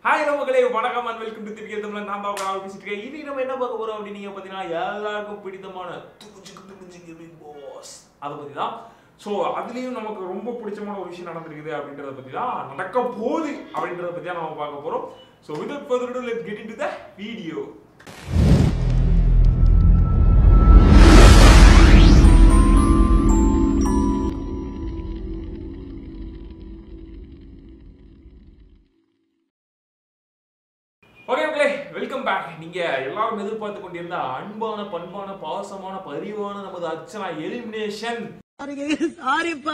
Hi மக்களே வணக்கம் and welcome to Divya Tamil நான் தான் உங்களால் பேசிட்டு இருக்கேன் இன்னைக்கு நம்ம என்ன பார்க்க போறோம் அப்படின்னு நீங்க பார்த்தீங்கன்னா எல்லாருக்கும் பிடித்தமான துகுஜுக்கு துகுஜுக்கு பிக் பாஸ் அதை பத்தி தான் ஸோ அதுலேயும் நமக்கு ரொம்ப பிடிச்சமான ஒரு விஷயம் நடந்திருக்குது அப்படின்றத பத்தி தான் நடக்க போகுது அப்படின்றத பத்தி தான் நம்ம பார்க்க போறோம் so without further ado let get into the video okay okay welcome back நீங்க எல்லாரும் எதிர்பார்த்து கொண்டிருந்த அன்பான பண்பான பாசமான பரிவான நமது அர்ச்சனா எலிமினேஷன் சாரிப்பா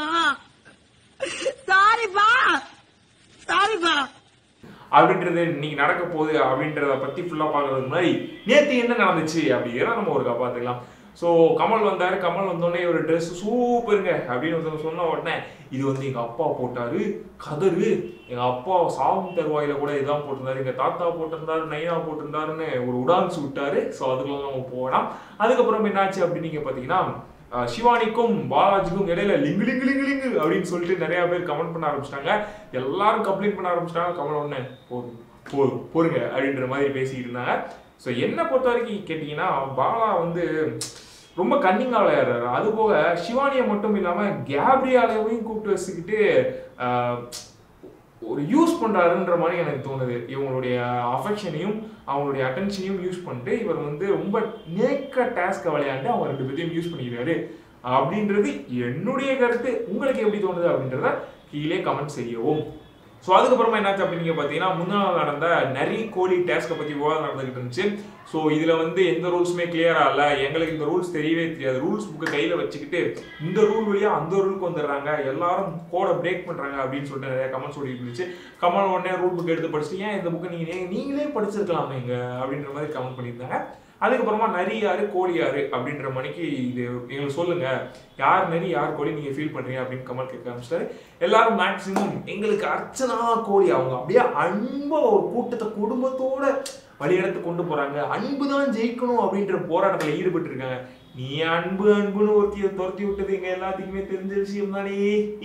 சாரிப்பா சாரிப்பா அப்படின்றது இன்னைக்கு நடக்க போகுது அப்படின்றத பத்தி ஃபுல்லா பார்க்கறதுக்கு முன்னாடி நேத்து என்ன நடந்துச்சு அப்படிங்கிறத நம்ம ஒரு பார்த்துக்கலாம் ஸோ கமல் வந்தாரு கமல் வந்தோடனே ஒரு ட்ரெஸ் சூப்பருங்க அப்படின்னு ஒருத்தவங்க சொன்ன உடனே இது வந்து எங்க அப்பா போட்டாரு கதரு எங்க அப்பா சாவும் தருவாயில கூட இதான் போட்டிருந்தாரு எங்க தாத்தா போட்டிருந்தாரு நைனா போட்டிருந்தாருன்னு ஒரு உடான்ஸ் விட்டாரு ஸோ அதுக்குள்ள நம்ம போகலாம் அதுக்கப்புறம் என்னாச்சு அப்படின்னு நீங்க பாத்தீங்கன்னா அஹ் சிவானிக்கும் பாலாஜிக்கும் இடையில லிங்கு லிங்கு லிங்கு லிங்கு அப்படின்னு சொல்லிட்டு நிறைய பேர் கமெண்ட் பண்ண ஆரம்பிச்சிட்டாங்க எல்லாரும் கம்ப்ளைண்ட் பண்ண ஆரம்பிச்சிட்டாங்க கமல் உடனே போதும் போதும் போருங்க அப்படின்ற மாதிரி பேசிக்கிட்டு இருந்தாங்க ஸோ என்னை பொறுத்த வரைக்கும் கேட்டிங்கன்னா பாலா வந்து ரொம்ப கன்னிங்கா விளையாடுறாரு அது போக சிவானியை மட்டும் இல்லாம கேப்ரியாலையும் கூப்பிட்டு வச்சுக்கிட்டு ஆஹ், ஒரு யூஸ் பண்றாருன்ற மாதிரி எனக்கு தோணுது இவங்களுடைய அஃபெக்ஷனையும் அவங்களுடைய அட்டென்ஷனையும் யூஸ் பண்ணிட்டு இவர் வந்து ரொம்ப நேக்க டாஸ்க்கை விளையாண்டு அவங்க ரெண்டு பேத்தையும் யூஸ் பண்ணிக்கிறாரு அப்படின்றது என்னுடைய கருத்து உங்களுக்கு எப்படி தோணுது அப்படின்றத கீழே கமெண்ட் செய்யவும் ஸோ அதுக்கப்புறமா என்னாச்சு அப்படின்னு நீங்க பார்த்தீங்கன்னா முந்தின நாள் நடந்த நரி கோழி டேஸ்க்கை பற்றி விவாதம் நடந்துகிட்டு இருந்துச்சு ஸோ இதில் வந்து எந்த ரூல்ஸுமே கிளியரா இல்லை எங்களுக்கு இந்த ரூல்ஸ் தெரியவே தெரியாது ரூல்ஸ் புக்கை கையில் வச்சுக்கிட்டு இந்த ரூல் வழியா அந்த ரூலுக்கு வந்துடுறாங்க எல்லாரும் கோடை பிரேக் பண்ணுறாங்க அப்படின்னு சொல்லிட்டு நிறைய கமெண்ட் சொல்லிட்டு இருந்துச்சு கமல் உடனே ரூல் புக் எடுத்து படிச்சுட்டு ஏன் இந்த புக்கை நீங்கள் நீங்களே படிச்சிருக்கலாமே இங்க அப்படின்ற மாதிரி கமெண்ட் பண்ணியிருந்தாங்க அதுக்கப்புறமா நரி யாரு கோழி யாரு அப்படின்ற மணிக்கு இது எங்களுக்கு சொல்லுங்க யார் நரி யார் கோழி நீங்க ஃபீல் பண்றீங்க அப்படின்னு கமல் கேட்க ஆரம்பிச்சிட்டாரு எல்லாரும் மேக்சிமம் எங்களுக்கு அர்ச்சனா கோழி அவங்க அப்படியே அன்பா ஒரு கூட்டத்தை குடும்பத்தோட வழியெடுத்து கொண்டு போறாங்க அன்பு தான் ஜெயிக்கணும் அப்படின்ற போராட்டத்துல ஈடுபட்டு இருக்காங்க நீ அன்பு அன்புன்னு ஒருத்திய துரத்தி விட்டது எங்க எல்லாத்துக்குமே தெரிஞ்ச விஷயம் தானே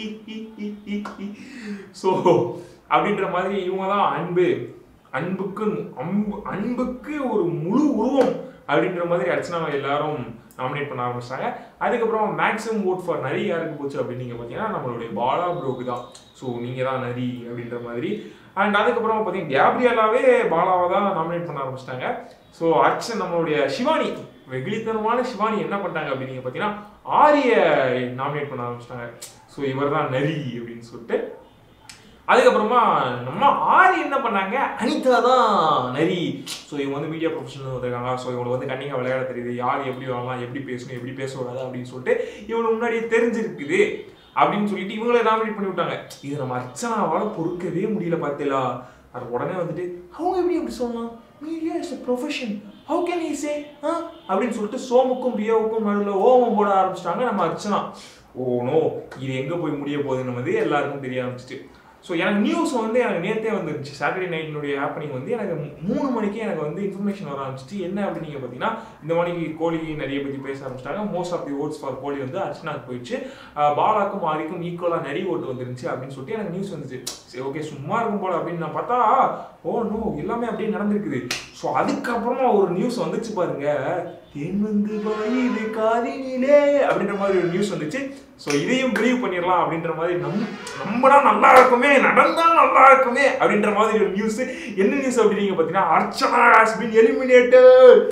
ஸோ அப்படின்ற மாதிரி இவங்க தான் அன்பு அன்புக்கு அன்பு அன்புக்கு ஒரு முழு உருவம் அப்படின்ற மாதிரி அர்ச்சனாவை எல்லாரும் நாமினேட் பண்ண ஆரம்பிச்சிட்டாங்க அதுக்கப்புறம் மேக்ஸிமம் ஓட் ஃபார் நரி யாருக்கு போச்சு அப்படின்னு நீங்கள் பார்த்தீங்கன்னா நம்மளுடைய பாலா ப்ரோக்கு தான் ஸோ நீங்கள் தான் நரி அப்படின்ற மாதிரி அண்ட் அதுக்கப்புறம் பார்த்தீங்கன்னா கேப்ரியாலாவே பாலாவை தான் நாமினேட் பண்ண ஆரம்பிச்சிட்டாங்க ஸோ அர்ச்சன் நம்மளுடைய சிவானி வெகுளித்தனமான சிவானி என்ன பண்ணிட்டாங்க அப்படின்னு நீங்கள் பார்த்தீங்கன்னா ஆரிய நாமினேட் பண்ண ஆரம்பிச்சிட்டாங்க ஸோ இவர் தான் நரி அப்படின்னு சொல்லிட்டு அதுக்கப்புறமா நம்ம ஆரி என்ன பண்ணாங்க அனிதா தான் நரி ஸோ இவங்க வந்து மீடியா ப்ரொஃபஷனல் வந்திருக்காங்க ஸோ இவங்களுக்கு வந்து கண்ணிங்க விளையாட தெரியுது யார் எப்படி வரலாம் எப்படி பேசணும் எப்படி பேசக்கூடாது அப்படின்னு சொல்லிட்டு இவங்களுக்கு முன்னாடியே தெரிஞ்சிருக்குது அப்படின்னு சொல்லிட்டு இவங்களே நாமினேட் பண்ணி விட்டாங்க இது நம்ம அர்ச்சனாவால பொறுக்கவே முடியல பார்த்தீங்களா அது உடனே வந்துட்டு அவங்க எப்படி அப்படி சொல்லலாம் media is profession how can I say அப்படின்னு சொல்லிட்டு சோமுக்கும் பியோவுக்கும் நடுவில் ஓமம் போட ஆரம்பிச்சிட்டாங்க நம்ம அர்ச்சனா ஓ நோ இது எங்கே போய் முடிய போகுதுன்னு வந்து எல்லாருக்கும் தெரிய ஆரம்பிச்சிட்டு ஸோ எனக்கு நியூஸ் வந்து எனக்கு நேற்றே வந்துருச்சு சாட்டர்டே நைட்டினுடைய ஹேப்பனிங் வந்து எனக்கு மூணு மணிக்கு எனக்கு வந்து இன்ஃபர்மேஷன் வர ஆரம்பிச்சிச்சு என்ன அப்படின்னு நீங்கள் பார்த்தீங்கன்னா இந்த மணிக்கு கோழி நிறைய பற்றி பேச ஆரம்பிச்சிட்டாங்க most of the votes for கோழி வந்து அர்ச்சனாக்கு போயிடுச்சு ஆஹ் பாலாக்கும் ஆரிக்கும் ஈக்குவலாக நிறைய ஓட்டு வந்துருந்துச்சு அப்படின்னு சொல்லிட்டு எனக்கு நியூஸ் வந்துச்சு சரி ஓகே சும்மா இருக்கும் போல அப்படின்னு நான் பார்த்தா ஓ நோ எல்லாமே அப்படியே நடந்திருக்குது ஸோ அதுக்கப்புறமா ஒரு நியூஸ் வந்துச்சு பாருங்க தென் வந்து வாயுது காதினிலே அப்படின்ற மாதிரி ஒரு நியூஸ் வந்துச்சு ஸோ இதையும் பிலீவ் பண்ணிடலாம் அப்படின்ற மாதிரி நம் நம்மடா நல்லா இருக்குமே நடந்தா நல்லா இருக்குமே அப்படின்ற மாதிரி ஒரு நியூஸ் என்ன நியூஸ் அப்படிங்க பார்த்தீங்கன்னா அர்ச்சனா ஹாஸ் பின் எலிமினேட்டட்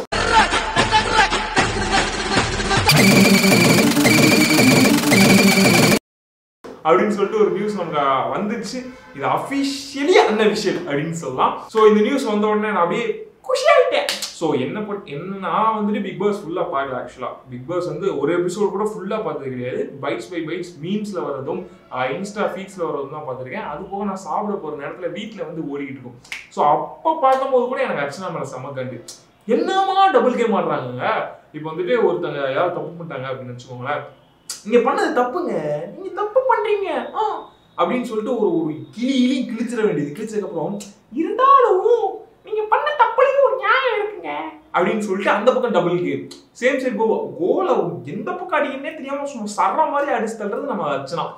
அப்படின்னு சொல்லிட்டு ஒரு நியூஸ் நமக்கு வந்துச்சு இது அஃபிஷியலி அன்அஃபிஷியல் அப்படின்னு சொல்லலாம் ஸோ இந்த நியூஸ் வந்த உடனே நான் அப்படியே குஷியாயிட்டேன் ஸோ என்ன பட் என்ன நான் வந்துட்டு பிக் பாஸ் ஃபுல்லாக பார்க்கல ஆக்சுவலாக பிக் பாஸ் வந்து ஒரு எபிசோட் கூட ஃபுல்லாக பார்த்தது கிடையாது பைட்ஸ் பை பைட்ஸ் மீம்ஸில் வரதும் இன்ஸ்டா ஃபீட்ஸில் வரதும் தான் பார்த்துருக்கேன் அது போக நான் சாப்பிட போகிற நேரத்தில் வீட்டில் வந்து ஓடிக்கிட்டு இருக்கும் ஸோ அப்போ பார்க்கும்போது கூட எனக்கு அர்ச்சனா மேலே செம்ம கண்டு என்னமா டபுள் கேம் ஆடுறாங்க இப்போ வந்துட்டு ஒருத்தங்க யாராவது தப்பு பண்ணிட்டாங்க அப்படின்னு வச்சுக்கோங்களேன் நீங்க பண்ணது தப்புங்க நீங்க தப்பு பண்றீங்க ஆ அப்படின்னு சொல்லிட்டு ஒரு ஒரு கிளி கிளி கிழிச்சிட வேண்டியது கிழிச்சதுக்கு அப்புறம் இருந்தாலும் நீங்க பண்ண தப்புலையும் ஒரு நியாயம் இருக்குங்க அப்படின்னு சொல்லிட்டு அந்த பக்கம் double game same side go கோல எந்த பக்கம் அடிக்கணும்னே தெரியாம சும்மா சர்ற மாதிரி அடிச்சு தள்ளுறது நம்ம அர்ச்சனா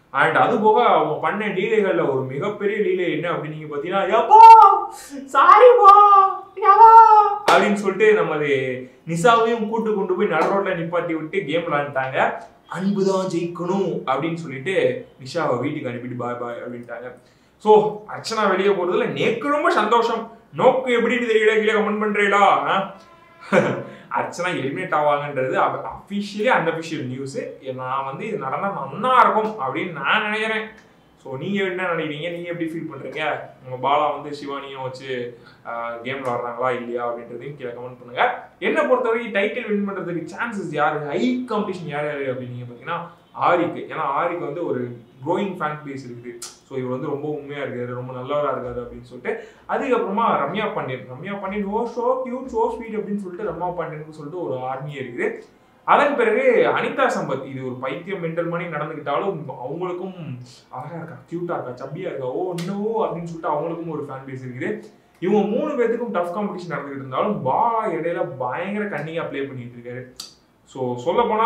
அண்ட் அது போக அவங்க பண்ண லீலைகள்ல ஒரு மிகப்பெரிய லீலை என்ன அப்படின்னு நீங்க பாத்தீங்கன்னா எப்பா சாரிப்பா அப்படின்னு சொல்லிட்டு நமது நிசாவையும் கூட்டு கொண்டு போய் நடு ரோட்ல நிப்பாட்டி விட்டு கேம் விளாண்டுட்டாங்க அன்பு தான் ஜெயிக்கணும் அப்படின்னு சொல்லிட்டு நிஷாவை வீட்டுக்கு அனுப்பிட்டு பாய் பாய் அப்படின்ட்டாங்க ஸோ அர்ச்சனா வெளியே போறதுல நேக்கு ரொம்ப சந்தோஷம் நோக்கு எப்படின்னு தெரியல கீழே கமெண்ட் பண்றீங்களா ஆ? அர்ச்சனா எலிமினேட் ஆவாங்கன்றது அஃபிஷியலி அன்அஃபிஷியல் நியூஸ் நான் வந்து இது நடந்தா நன்னா இருக்கும் அப்படின்னு நான் நினைக்கிறேன் ஸோ நீங்க என்ன நினைக்கிறீங்க நீங்க எப்படி ஃபீல் பண்றீங்க உங்க பாலா வந்து சிவானியும் வச்சு கேம் விளாடுறாங்களா இல்லையா அப்படின்றதையும் கீழே கமெண்ட் பண்ணுங்க என்ன பொறுத்த வரைக்கும் டைட்டில் வின் பண்றதுக்கு சான்சஸ் யாரு ஹை காம்படிஷன் யார் யாரு அப்படின்னு நீங்க பாத்தீங்கன்னா ஆரிக்கு ஏன்னா ஆரிக்கு வந்து ஒரு க்ரோயிங் ஃபேன் பேஸ் இருக்குது ஸோ இவர் வந்து ரொம்ப உண்மையா இருக்காரு ரொம்ப நல்லவரா இருக்காரு அப்படின்னு சொல்லிட்டு அதுக்கப்புறமா Ramya Pandian Ramya Pandian oh so cute so sweet அப்படின்னு சொல்லிட்டு ரம்யா பாண்டியனுக்கு சொல்லிட்டு ஒரு ஆர்மியே இருக்குது அதன் பிறகு அனிதா சம்பத் இது ஒரு பைத்தியம் மென்டல் மணி நடந்துக்கிட்டாலும் அவங்களுக்கும் அழகா இருக்கா கியூட்டா இருக்கா சப்பியா இருக்கா ஓ நோ அப்படின்னு சொல்லிட்டு அவங்களுக்கும் ஒரு ஃபேன் பேஸ் இருக்குது இவங்க மூணு பேர்த்துக்கும் டஃப் காம்படிஷன் நடந்துகிட்டு இருந்தாலும் பாலா இடையில பயங்கர கன்னிங்கா ப்ளே பண்ணிட்டு இருக்காரு ஸோ சொல்ல போனா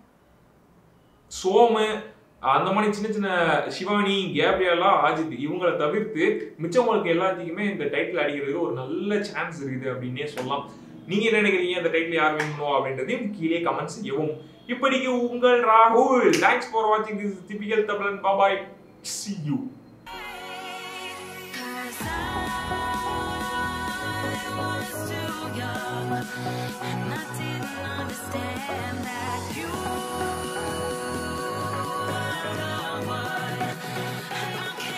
சோமு அந்த மாதிரி சின்ன சின்ன சிவானி கேப்ரியலா அஜித் இவங்களை தவிர்த்து மிச்சவங்களுக்கு எல்லாத்துக்குமே இந்த டைட்டில் அடிக்கிறதுக்கு ஒரு நல்ல சான்ஸ் இருக்குது அப்படின்னே சொல்லலாம் நீங்க என்ன நினைக்கிறீங்க இந்த டைட்டில் யார் வின் பண்ணுவா அப்படின்றதையும் கீழே கமெண்ட் செய்யவும் இப்படிக்கு உங்கள் ராகுல் தேங்க்ஸ் ஃபார் வாட்சிங் திஸ் டிபிக்கல் தமிழன் பாபாய் C you Cause I was too young and I didn't understand that you were the one. And I